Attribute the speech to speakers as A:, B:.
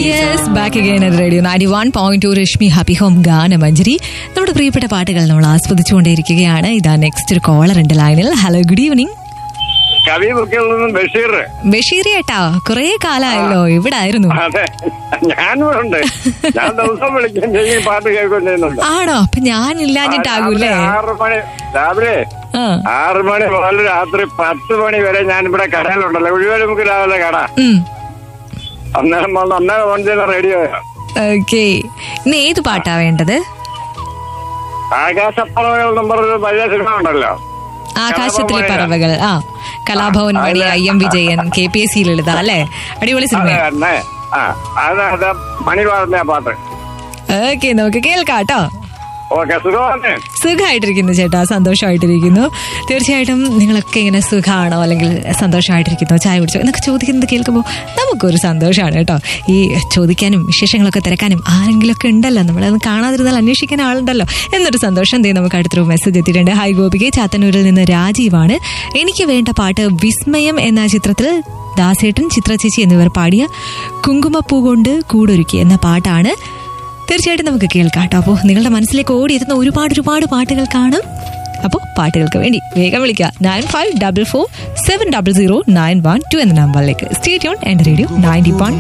A: yes back again at radio ninety one point two Reshmi happy home ഗാനമഞ്ജരി നമ്മുടെ പ്രിയപ്പെട്ട പാട്ടുകൾ നമ്മൾ ആസ്വദിച്ചുകൊണ്ടേയിരിക്കുകയാണ് ഇതാ നെക്സ്റ്റ് ഒരു കോളർ ഉണ്ട് ലൈനിൽ ഹലോ ഗുഡ് ഈവനിങ്
B: കവി ബുക്കിൽ നിന്നും ബഷീർ
A: ബഷീറി ഏട്ടാ കുറെ കാലമായല്ലോ ഇവിടെ ആയിരുന്നു
B: അതെ ഞാനിവിടെ ഉണ്ട് ഞാൻ ദിവസം വിളിക്കുകയും ചെയ്യും പാട്ട് കേൾക്കുകയും ചെയ്യുന്നുണ്ട്
A: ആണോ അപ്പൊ ഞാൻ ഇല്ലാഞ്ഞിട്ടാകൂല്ലേ
B: രാവിലെ ആറ് മണി രാവിലെ
A: ആ
B: ആറ് മണി മുതൽ രാത്രി പത്ത് മണി വരെ ഞാനിവിടെ കടയിലുണ്ടല്ലോ ഒഴിവായി നമുക്ക് രാവിലെ കട
A: ഉം
B: അന്നേരം വന്ന് അന്നേരം ഓൺ ചെയ്യുന്ന റേഡിയോ
A: ഓക്കെ ഇന്ന് ഏത് പാട്ടാ വേണ്ടത്
B: ആകാശപ്പറവകൾ നമ്പർ ഒരു പഴയ സിനിമ ഉണ്ടല്ലോ
A: ആകാശത്തിലെ പറവകൾ ആ Kalabhavan Mani I M Vijayan K P S C Lalitha അല്ലേ അടിപൊളി
B: അതെ
A: സിനിമ
B: തന്നെ ആ അത് അത് മണി പറഞ്ഞ പാട്ട്
A: ഓക്കെ നമുക്ക് കേൾക്കാം കേട്ടോ
B: ഓക്കെ സുഖമാണ്
A: സുഖമായിട്ടിരിക്കുന്നു ചേട്ടാ സന്തോഷമായിട്ടിരിക്കുന്നു തീർച്ചയായിട്ടും നിങ്ങളൊക്കെ ഇങ്ങനെ സുഖമാണോ അല്ലെങ്കിൽ സന്തോഷമായിട്ടിരിക്കുന്നോ ചായ കുടിച്ചോ എന്നൊക്കെ ചോദിക്കുന്നത് കേൾക്കുമ്പോൾ നമുക്കൊരു സന്തോഷമാണ് കേട്ടോ ഈ ചോദിക്കാനും വിശേഷങ്ങളൊക്കെ തിരക്കാനും ആരെങ്കിലുമൊക്കെ ഉണ്ടല്ലോ നമ്മളത് കാണാതിരുന്നാൽ അന്വേഷിക്കാൻ ആളുണ്ടല്ലോ എന്നൊരു സന്തോഷം ദേ നമുക്ക് അടുത്തൊരു മെസ്സേജ് എത്തിയിട്ടുണ്ട് ഹായ് ഗോപികെ ചാത്തന്നൂരിൽ നിന്ന് രാജീവാണ് എനിക്ക് വേണ്ട പാട്ട് വിസ്മയം എന്ന ചിത്രത്തിൽ ദാസേട്ടൻ ചിത്ര ചേച്ചി എന്നിവർ പാടിയ കുങ്കുമപ്പൂ കൊണ്ട് കൂടൊരുക്കി എന്ന പാട്ടാണ് തീർച്ചയായിട്ടും നമുക്ക് കേൾക്കാം കേട്ടോ അപ്പോൾ നിങ്ങളുടെ മനസ്സിലേക്ക് ഓടിയെത്തുന്ന ഒരുപാട് ഒരുപാട് പാട്ടുകൾ കാണും അപ്പോൾ പാട്ടുകൾക്ക് വേണ്ടി വേഗം വിളിക്കുക nine five double four seven double zero nine one two എന്ന നമ്പറിലേക്ക് സ്റ്റേറ്റ് യോൺ എൻ്റെ റേഡിയോ നയൻറ്റി വൺ